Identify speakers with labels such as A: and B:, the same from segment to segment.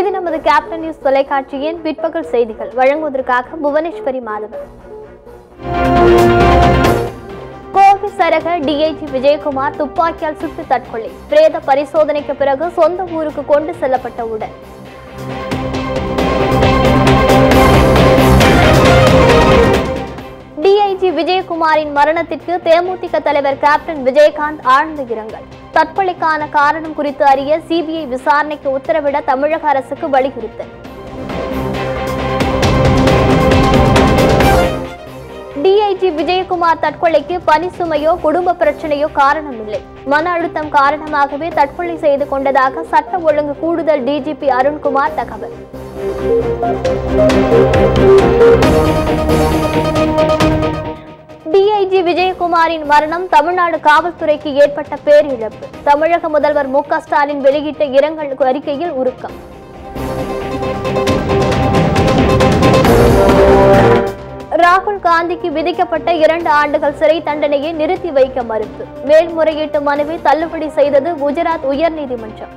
A: இது நமது captain news தொலைக்காட்சியின் பிற்பகல் செய்திகள் வழங்குவதற்காக புவனேஸ்வரி மாதவன் கோவை சரக டிஐஜி விஜயகுமார் துப்பாக்கியால் சுட்டு தற்கொலை பிரேத பரிசோதனைக்கு பிறகு சொந்த ஊருக்கு கொண்டு செல்லப்பட்ட உடல் டிஐஜி விஜயகுமாரின் மரணத்திற்கு தேமுதிக தலைவர் கேப்டன் விஜயகாந்த் ஆழ்ந்த இரங்கல் தற்கொலைக்கான காரணம் குறித்து அறிய சிபிஐ விசாரணைக்கு உத்தரவிட தமிழக அரசுக்கு வலியுறுத்தல் டிஐஜி விஜயகுமார் தற்கொலைக்கு பணி சுமையோ குடும்ப பிரச்சனையோ காரணமில்லை மன அழுத்தம் காரணமாகவே தற்கொலை செய்து கொண்டதாக சட்ட ஒழுங்கு கூடுதல் டிஜிபி அருண்குமார் தகவல் டிஐஜி விஜயகுமாரின் மரணம் தமிழ்நாடு காவல்துறைக்கு ஏற்பட்ட பேரிழப்பு தமிழக முதல்வர் மு க ஸ்டாலின் வெளியிட்ட இரங்கல் அறிக்கையில் உருக்கம் ராகுல் காந்திக்கு விதிக்கப்பட்ட இரண்டு ஆண்டுகள் சிறை தண்டனையை நிறுத்தி வைக்க மறுப்பு மேல்முறையீட்டு மனுவை தள்ளுபடி செய்தது குஜராத் உயர்நீதிமன்றம்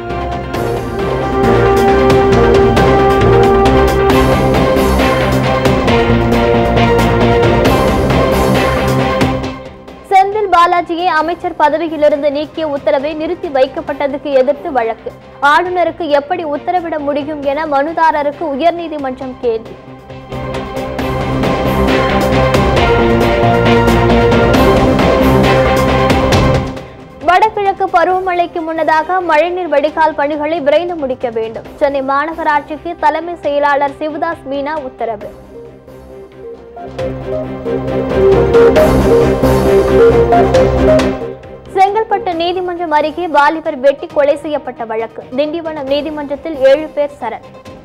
A: செந்தில் பாலாஜியை அமைச்சர் பதவியிலிருந்து நீக்கிய உத்தரவை நிறுத்தி வைக்கப்பட்டதுக்கு எதிர்த்து வழக்கு ஆளுநருக்கு எப்படி உத்தரவிட முடியும் என மனுதாரருக்கு உயர்நீதிமன்றம் கேள்வி வடகிழக்கு பருவமழைக்கு முன்னதாக மழைநீர் வடிகால் பணிகளை விரைந்து முடிக்க வேண்டும் சென்னை மாநகராட்சிக்கு தலைமை செயலாளர் சிவதாஸ் மீனா உத்தரவு செங்கல்பட்டு நீதிமன்றம் அருகே வாலிபர் வெட்டி கொலை செய்யப்பட்ட வழக்கு திண்டிவனம் நீதிமன்றத்தில் ஏழு பேர் சரண்